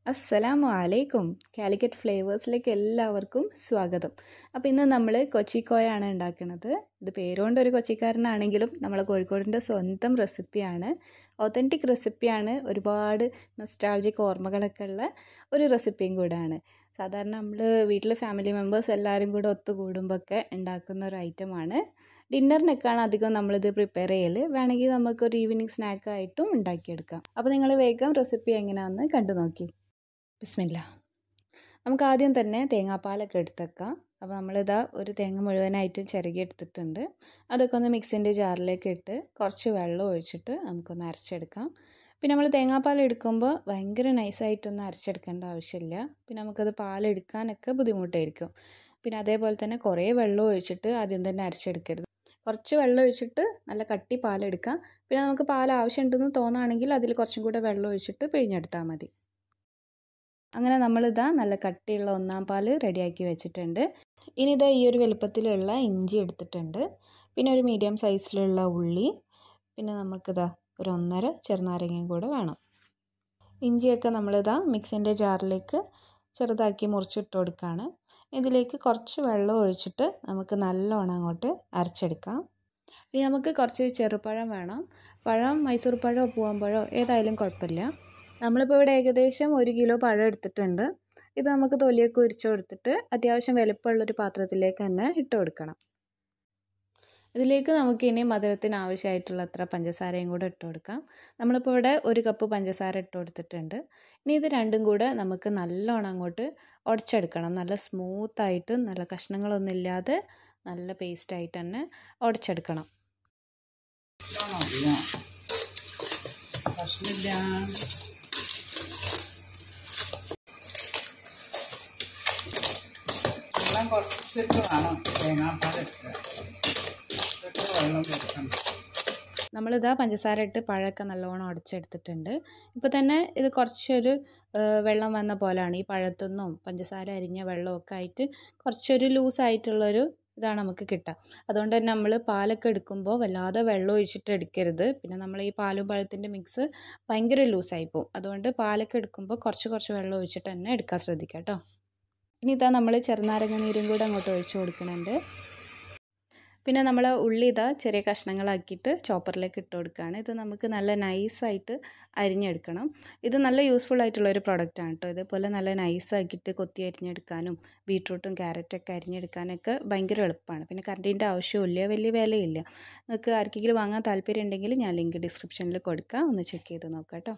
അസ്സലാമു അലൈക്കും കാലിക്കറ്റ് ഫ്ലേവേഴ്സിലേക്ക് എല്ലാവർക്കും സ്വാഗതം അപ്പോൾ ഇന്ന് നമ്മൾ കൊച്ചിക്കോയാണ് ഉണ്ടാക്കുന്നത് ഇത് പേരുകൊണ്ട് ഒരു കൊച്ചിക്കാരനാണെങ്കിലും നമ്മളെ കോഴിക്കോടിൻ്റെ സ്വന്തം റെസിപ്പിയാണ് ഒത്തൻറ്റിക് റെസിപ്പിയാണ് ഒരുപാട് നൊസ്റ്റാൾജിക് ഓർമ്മകളൊക്കെ ഉള്ള ഒരു റെസിപ്പിയും കൂടെയാണ് സാധാരണ നമ്മൾ വീട്ടിൽ ഫാമിലി മെമ്പേഴ്സ് എല്ലാവരും കൂടെ ഒത്തുകൂടുമ്പോഴൊക്കെ ഉണ്ടാക്കുന്ന ഒരു ഐറ്റമാണ് ഡിന്നറിനൊക്കെയാണ് അധികം നമ്മളിത് പ്രിപ്പയർ ചെയ്യൽ വേണമെങ്കിൽ നമുക്കൊരു ഈവനിങ് സ്നാക്കായിട്ടും ഉണ്ടാക്കിയെടുക്കാം അപ്പോൾ നിങ്ങൾ വേഗം റെസിപ്പി എങ്ങനെയാണെന്ന് കണ്ടു നോക്കി ബിസ്മില്ല നമുക്ക് ആദ്യം തന്നെ തേങ്ങാപ്പാലൊക്കെ എടുത്തേക്കാം അപ്പോൾ നമ്മളിതാ ഒരു തേങ്ങ മുഴുവനായിട്ടും ചിരകി എടുത്തിട്ടുണ്ട് അതൊക്കെ ഒന്ന് മിക്സിൻ്റെ ജാറിലേക്ക് ഇട്ട് കുറച്ച് വെള്ളം ഒഴിച്ചിട്ട് നമുക്കൊന്ന് അരച്ചെടുക്കാം പിന്നെ നമ്മൾ തേങ്ങാപ്പാൽ എടുക്കുമ്പോൾ ഭയങ്കര നൈസായിട്ടൊന്നും അരച്ചെടുക്കേണ്ട ആവശ്യമില്ല പിന്നെ നമുക്കത് പാലെടുക്കാനൊക്കെ ബുദ്ധിമുട്ടായിരിക്കും പിന്നെ അതേപോലെ തന്നെ കുറേ വെള്ളം ഒഴിച്ചിട്ട് ആദ്യം തന്നെ അരച്ചെടുക്കരുത് കുറച്ച് വെള്ളം ഒഴിച്ചിട്ട് നല്ല കട്ടി പാലെടുക്കാം പിന്നെ നമുക്ക് പാൽ ആവശ്യമുണ്ടെന്ന് തോന്നുകയാണെങ്കിൽ അതിൽ കുറച്ചും കൂടെ വെള്ളം ഒഴിച്ചിട്ട് പിഴിഞ്ഞെടുത്താൽ മതി അങ്ങനെ നമ്മളിതാ നല്ല കട്ടിയുള്ള ഒന്നാം പാൽ റെഡിയാക്കി വെച്ചിട്ടുണ്ട് ഇനി ഇതാ ഈ ഒരു വലുപ്പത്തിലുള്ള ഇഞ്ചി എടുത്തിട്ടുണ്ട് പിന്നെ ഒരു മീഡിയം സൈസിലുള്ള ഉള്ളി പിന്നെ നമുക്കിതാ ഒരു ഒന്നര ചെറുനാരങ്ങയും കൂടെ വേണം ഇഞ്ചിയൊക്കെ നമ്മളിതാ മിക്സിൻ്റെ ജാറിലേക്ക് ചെറുതാക്കി മുറിച്ചിട്ട് കൊടുക്കുകയാണ് ഇതിലേക്ക് കുറച്ച് വെള്ളം ഒഴിച്ചിട്ട് നമുക്ക് നല്ലോണം അങ്ങോട്ട് അരച്ചെടുക്കാം ഇനി നമുക്ക് കുറച്ച് ചെറുപഴം വേണം പഴം മൈസൂർ പഴമോ പൂവമ്പഴമോ ഏതായാലും കുഴപ്പമില്ല നമ്മളിപ്പോൾ ഇവിടെ ഏകദേശം ഒരു കിലോ പഴം എടുത്തിട്ടുണ്ട് ഇത് നമുക്ക് തൊലിയൊക്കെ ഉരിച്ചു കൊടുത്തിട്ട് അത്യാവശ്യം വലുപ്പമുള്ളൊരു പാത്രത്തിലേക്ക് തന്നെ ഇട്ട് കൊടുക്കണം ഇതിലേക്ക് നമുക്ക് ഇനി മധുരത്തിന് ആവശ്യമായിട്ടുള്ള അത്ര പഞ്ചസാരയും കൂടെ ഇട്ട് കൊടുക്കാം നമ്മളിപ്പോൾ ഇവിടെ ഒരു കപ്പ് പഞ്ചസാര ഇട്ട് കൊടുത്തിട്ടുണ്ട് ഇനി ഇത് രണ്ടും കൂടെ നമുക്ക് നല്ലോണം അങ്ങോട്ട് ഉടച്ചെടുക്കണം നല്ല സ്മൂത്തായിട്ട് നല്ല കഷ്ണങ്ങളൊന്നും ഇല്ലാതെ നല്ല പേസ്റ്റായിട്ട് തന്നെ ഉടച്ചെടുക്കണം കഷ്ണില്ല വെള്ളം കുറച്ചിട്ട് വേണം തേങ്ങാപ്പാൽ ഇട്ട് ഇട്ടിട്ട് വെള്ളം കൊടുക്കണം നമ്മളിതാ പഞ്ചസാര ഇട്ട് പഴമൊക്കെ നല്ലോണം ഉടച്ചെടുത്തിട്ടുണ്ട് ഇപ്പോൾ തന്നെ ഇത് കുറച്ചൊരു വെള്ളം വന്ന പോലെയാണ് ഈ പഴത്തുനിന്നും പഞ്ചസാര അരിഞ്ഞ വെള്ളമൊക്കെ ആയിട്ട് കുറച്ചൊരു ലൂസായിട്ടുള്ളൊരു ഇതാണ് നമുക്ക് കിട്ടുക അതുകൊണ്ട് തന്നെ നമ്മൾ പാലൊക്കെ എടുക്കുമ്പോൾ വല്ലാതെ വെള്ളം ഒഴിച്ചിട്ട് എടുക്കരുത് പിന്നെ നമ്മൾ ഈ പാലും പഴത്തിൻ്റെ മിക്സ് ഭയങ്കര ലൂസായി പോകും അതുകൊണ്ട് പാലൊക്കെ എടുക്കുമ്പോൾ കുറച്ച് കുറച്ച് വെള്ളം ഒഴിച്ചിട്ട് തന്നെ എടുക്കാൻ ശ്രദ്ധിക്കുക കേട്ടോ ഇനി ഇതാ നമ്മൾ ചെറുനാരങ്ങ നീരും കൂടെ അങ്ങോട്ട് ഒഴിച്ചു കൊടുക്കുന്നുണ്ട് പിന്നെ നമ്മൾ ഉള്ളി ഇതാ ചെറിയ കഷ്ണങ്ങളാക്കിയിട്ട് ചോപ്പറിലേക്ക് ഇട്ട് കൊടുക്കുകയാണ് ഇത് നമുക്ക് നല്ല നൈസായിട്ട് അരിഞ്ഞെടുക്കണം ഇത് നല്ല യൂസ്ഫുൾ ആയിട്ടുള്ള ഒരു പ്രൊഡക്റ്റാണ് കേട്ടോ ഇതേപോലെ നല്ല നൈസാക്കിയിട്ട് കൊത്തി അരിഞ്ഞെടുക്കാനും ബീട്രൂട്ടും ക്യാരറ്റൊക്കെ അരിഞ്ഞെടുക്കാനൊക്കെ ഭയങ്കര എളുപ്പമാണ് പിന്നെ കറണ്ടിൻ്റെ ആവശ്യമില്ല വലിയ വിലയില്ല നിങ്ങൾക്ക് ആർക്കെങ്കിലും വാങ്ങാൻ താല്പര്യം ഉണ്ടെങ്കിൽ ഞാൻ ലിങ്ക് ഡിസ്ക്രിപ്ഷനിൽ കൊടുക്കാം ഒന്ന് ചെക്ക് ചെയ്ത് നോക്കാം കേട്ടോ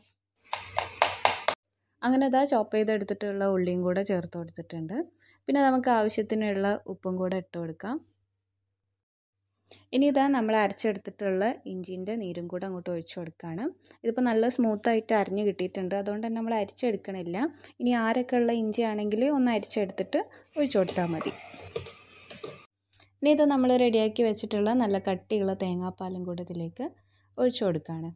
അങ്ങനെ ഇതാ ചോപ്പ് ചെയ്തെടുത്തിട്ടുള്ള ഉള്ളിയും കൂടെ ചേർത്ത് കൊടുത്തിട്ടുണ്ട് പിന്നെ നമുക്ക് ആവശ്യത്തിനുള്ള ഉപ്പും കൂടെ ഇട്ട് കൊടുക്കാം ഇനി ഇതാ നമ്മൾ അരച്ചെടുത്തിട്ടുള്ള ഇഞ്ചിൻ്റെ നീരും കൂടെ അങ്ങോട്ട് ഒഴിച്ചു കൊടുക്കുകയാണ് ഇതിപ്പോൾ നല്ല സ്മൂത്തായിട്ട് അരിഞ്ഞ് കിട്ടിയിട്ടുണ്ട് അതുകൊണ്ട് തന്നെ നമ്മൾ അരിച്ചെടുക്കണില്ല ഇനി ആരൊക്കെ ഉള്ള ഇഞ്ചി ആണെങ്കിൽ ഒന്ന് അരിച്ചെടുത്തിട്ട് ഒഴിച്ചു കൊടുത്താൽ മതി ഇനി ഇത് നമ്മൾ റെഡിയാക്കി വെച്ചിട്ടുള്ള നല്ല കട്ടിയുള്ള തേങ്ങാപ്പാലും കൂടെ ഇതിലേക്ക് ഒഴിച്ചു കൊടുക്കുകയാണ്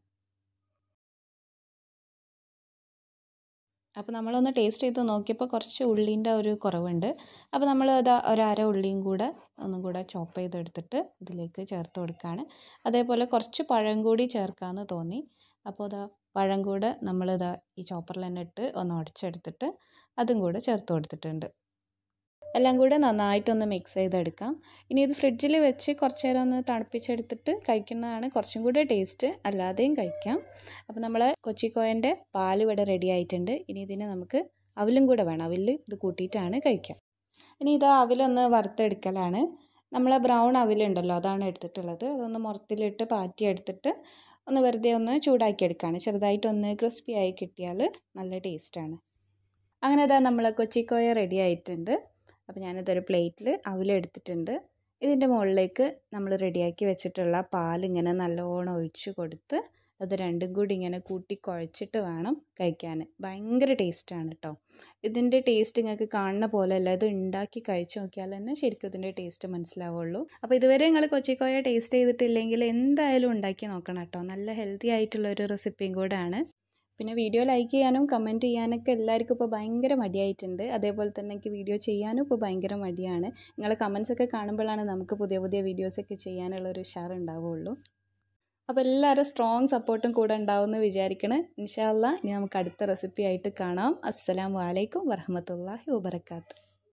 അപ്പോൾ നമ്മളൊന്ന് ടേസ്റ്റ് ചെയ്ത് നോക്കിയപ്പോൾ കുറച്ച് ഉള്ളീൻ്റെ ഒരു കുറവുണ്ട് അപ്പോൾ നമ്മൾ അത് ഒരു അര ഉള്ളിയും കൂടെ ഒന്നും കൂടെ ചോപ്പ് ചെയ്തെടുത്തിട്ട് ഇതിലേക്ക് ചേർത്ത് കൊടുക്കുകയാണ് അതേപോലെ കുറച്ച് പഴം കൂടി ചേർക്കാമെന്ന് തോന്നി അപ്പോൾ അതാ പഴം കൂടെ നമ്മളിതാ ഈ ചോപ്പറിൽ തന്നെ ഇട്ട് ഒന്ന് ഉടച്ചെടുത്തിട്ട് അതും കൂടെ ചേർത്ത് കൊടുത്തിട്ടുണ്ട് എല്ലാം കൂടെ നന്നായിട്ടൊന്ന് മിക്സ് ചെയ്തെടുക്കാം ഇനി ഇത് ഫ്രിഡ്ജിൽ വെച്ച് കുറച്ച് നേരം ഒന്ന് തണുപ്പിച്ചെടുത്തിട്ട് കഴിക്കുന്നതാണ് കുറച്ചും കൂടെ ടേസ്റ്റ് അല്ലാതെയും കഴിക്കാം അപ്പോൾ നമ്മൾ കൊച്ചിക്കോയൻ്റെ പാൽ ഇവിടെ റെഡി ആയിട്ടുണ്ട് ഇനി ഇതിന് നമുക്ക് അവിലും കൂടെ വേണം അവിൽ ഇത് കൂട്ടിയിട്ടാണ് കഴിക്കാം ഇനി ഇത് അവിലൊന്ന് വറുത്തെടുക്കലാണ് നമ്മൾ ബ്രൗൺ അവിലുണ്ടല്ലോ അതാണ് എടുത്തിട്ടുള്ളത് അതൊന്ന് മുറത്തിലിട്ട് പാറ്റി എടുത്തിട്ട് ഒന്ന് വെറുതെ ഒന്ന് ചൂടാക്കി എടുക്കുകയാണ് ചെറുതായിട്ടൊന്ന് ക്രിസ്പി ആയി കിട്ടിയാൽ നല്ല ടേസ്റ്റാണ് അങ്ങനെ ഇതാ നമ്മൾ കൊച്ചിക്കോയ റെഡി ആയിട്ടുണ്ട് അപ്പോൾ ഞാനിതൊരു പ്ലേറ്റിൽ അവിലെടുത്തിട്ടുണ്ട് ഇതിൻ്റെ മുകളിലേക്ക് നമ്മൾ റെഡിയാക്കി വെച്ചിട്ടുള്ള പാലിങ്ങനെ നല്ലോണം ഒഴിച്ച് കൊടുത്ത് അത് രണ്ടും കൂടി ഇങ്ങനെ കൂട്ടി കുഴച്ചിട്ട് വേണം കഴിക്കാൻ ഭയങ്കര ടേസ്റ്റാണ് കേട്ടോ ഇതിൻ്റെ ടേസ്റ്റ് നിങ്ങൾക്ക് കാണുന്ന പോലെയല്ല ഇത് ഉണ്ടാക്കി കഴിച്ച് നോക്കിയാൽ തന്നെ ശരിക്കും ഇതിൻ്റെ ടേസ്റ്റ് മനസ്സിലാവുള്ളൂ അപ്പോൾ ഇതുവരെ നിങ്ങൾ കൊച്ചിക്കോയ ടേസ്റ്റ് ചെയ്തിട്ടില്ലെങ്കിൽ എന്തായാലും ഉണ്ടാക്കി നോക്കണം കേട്ടോ നല്ല ഹെൽത്തി ആയിട്ടുള്ള ഒരു റെസിപ്പിയും കൂടെയാണ് പിന്നെ വീഡിയോ ലൈക്ക് ചെയ്യാനും കമൻറ്റ് ചെയ്യാനൊക്കെ എല്ലാവർക്കും ഇപ്പോൾ ഭയങ്കര മടിയായിട്ടുണ്ട് അതേപോലെ തന്നെ എനിക്ക് വീഡിയോ ചെയ്യാനും ഇപ്പോൾ ഭയങ്കര മടിയാണ് നിങ്ങളെ കമൻസ് ഒക്കെ കാണുമ്പോഴാണ് നമുക്ക് പുതിയ പുതിയ വീഡിയോസൊക്കെ ചെയ്യാനുള്ള ഒരു ഉഷാർ ഉണ്ടാവുള്ളൂ അപ്പോൾ എല്ലാവരും സ്ട്രോങ് സപ്പോർട്ടും കൂടെ ഉണ്ടാവുമെന്ന് വിചാരിക്കണം ഇൻഷാല്ല ഇനി നമുക്ക് അടുത്ത റെസിപ്പി ആയിട്ട് കാണാം അസ്സലാമു അലൈക്കും വറഹമത്തല്ലാഹി വബർക്കാത്തു